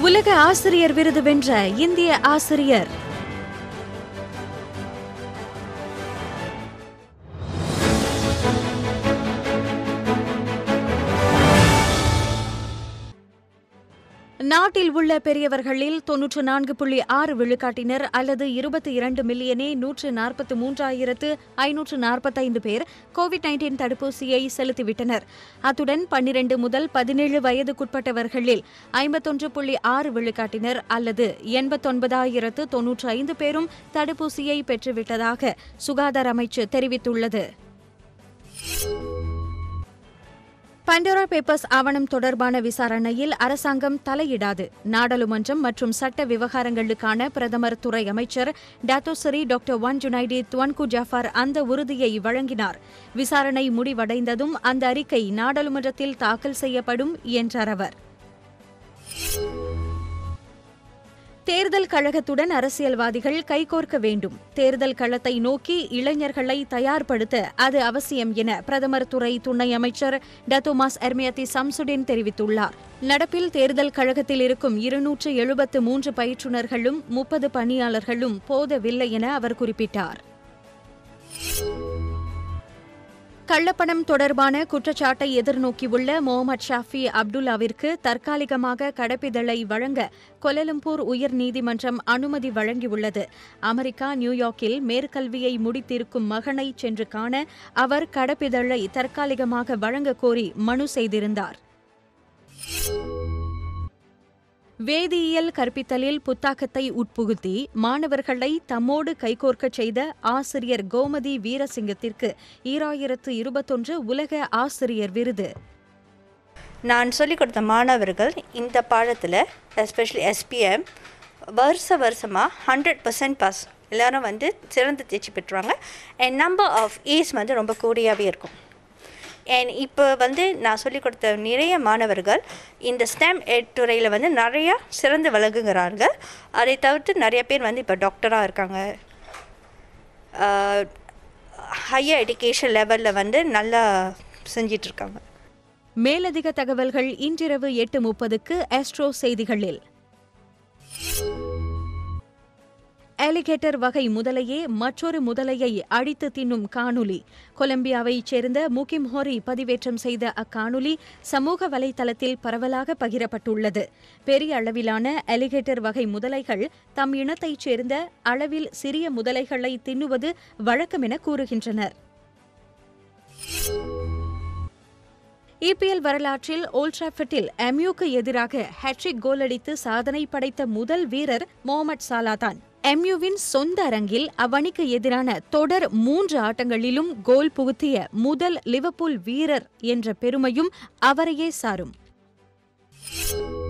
உலக ஆசிரியர் விருது வென்ற இந்திய ஆசிரியர் நாட்டில் உள்ள பெரியவர்களில் தொன்னூற்று நான்கு புள்ளி ஆறு விழுக்காட்டினர் அல்லது இருபத்தி இரண்டு மில்லியனே நூற்று நாற்பத்து மூன்றாயிரத்து ஐநூற்று நாற்பத்தைந்து பேர் கோவிட் நைன்டீன் தடுப்பூசியை செலுத்திவிட்டனர் அத்துடன் பன்னிரண்டு முதல் பதினேழு வயதுக்குட்பட்டவர்களில் ஐம்பத்தொன்று புள்ளி ஆறு விழுக்காட்டினர் அல்லது எண்பத்தொன்பதாயிரத்து தொன்னூற்று ஐந்து பேரும் தடுப்பூசியை பெற்றுவிட்டதாக சுகாதார அமைச்சு தெரிவித்துள்ளது பண்டோரா பேப்பர்ஸ் ஆவணம் தொடர்பான விசாரணையில் அரசாங்கம் தலையிடாது நாடாளுமன்றம் மற்றும் சட்ட விவகாரங்களுக்கான பிரதமர் துறை அமைச்சர் Dato Sri doctor Wan Junaidi Tuanku Jaafar அந்த உறுதியை வழங்கினார் விசாரணை முடிவடைந்ததும் அந்த அறிக்கை நாடாளுமன்றத்தில் தாக்கல் செய்யப்படும் என்றார் அவர் தேர்தல் கழகத்துடன் அரசியல்வாதிகள் கைகோர்க்க வேண்டும் தேர்தல் களத்தை நோக்கி இளைஞர்களை தயார்படுத்த அது அவசியம் என பிரதமர் துறை துணை அமைச்சர் டத்தோமாஸ் எர்மியத்தி சம்சுடின் தெரிவித்துள்ளார் நடப்பில் தேர்தல் கழகத்தில் இருக்கும் இருநூற்று எழுபத்து மூன்று பயிற்றுநர்களும் முப்பது பணியாளர்களும் போதவில்லை என அவர் குறிப்பிட்டார் கள்ளப்பணம் தொடர்பான குற்றச்சாட்டை எதிர்நோக்கியுள்ள முகமது ஷாஃபி அப்துல்லாவிற்கு தற்காலிகமாக கடப்பிதழை வழங்க கொலலம்பூர் உயர்நீதிமன்றம் அனுமதி வழங்கியுள்ளது அமெரிக்கா நியூயார்க்கில் மேற்கல்வியை முடித்திருக்கும் மகனை சென்று காண அவர் கடப்பிதழை தற்காலிகமாக வழங்க கோரி மனு செய்திருந்தார் வேதியியல் கற்பித்தலில் புத்தாக்கத்தை உட்புகுத்தி மாணவர்களை தம்மோடு கைகோர்க்கச் செய்த ஆசிரியர் கோமதி வீரசிங்கத்திற்கு ஈராயிரத்து இருபத்தொன்று உலக ஆசிரியர் விருது நான் சொல்லிக் கொடுத்த மாணவர்கள் இந்த பாடத்தில் எஸ்பெஷலி எஸ்பிஎம் வருஷ வருஷமாக ஹண்ட்ரட் பர்சன்ட் பாஸ் எல்லாரும் வந்து சிறந்து தேர்ச்சி பெற்றுவாங்க அண்ட் நம்பர் ஆஃப் ஏஸ் வந்து ரொம்ப கூடியாகவே இருக்கும் அண்ட் இப்போ வந்து நான் சொல்லிக் கொடுத்த நிறைய மாணவர்கள் இந்த ஸ்டெம் துறையில் வந்து நிறையா சிறந்து விளங்குகிறார்கள் அதை தவிர்த்து நிறைய பேர் வந்து இப்போ டாக்டராக இருக்காங்க ஹையர் எஜுகேஷன் லெவலில் வந்து நல்லா செஞ்சிட்ருக்காங்க மேலதிக தகவல்கள் இன்றிரவு எட்டு முப்பதுக்கு ஆஸ்ட்ரோ செய்திகளில் அலிகேட்டர் வகை முதலையே மற்றொரு முதலையை அடித்து தின்னும் காணொலி கொலம்பியாவைச் சேர்ந்த முகிம் ஹோரி பதிவேற்றம் செய்த அக்காணொலி சமூக வலைதளத்தில் பரவலாக பகிரப்பட்டுள்ளது பெரிய அளவிலான அலிகேட்டர் வகை முதலைகள் தம் இனத்தைச் சேர்ந்த அளவில் சிறிய முதலைகளை தின்னுவது வழக்கம் என கூறுகின்றனர் இபிஎல் வரலாற்றில் ஓல்ட்ராஃபர்டில் எம்யூக்கு எதிராக ஹேட்ரிக் கோல் அடித்து சாதனை படைத்த முதல் வீரர் முகமது சாலா தான் எம்யூவின் சொந்த அரங்கில் அவ்வணிக்கு எதிரான தொடர் மூன்று ஆட்டங்களிலும் கோல் புகுத்திய முதல் லிவர்பூல் வீரர் என்ற பெருமையும் அவரையே சாரும்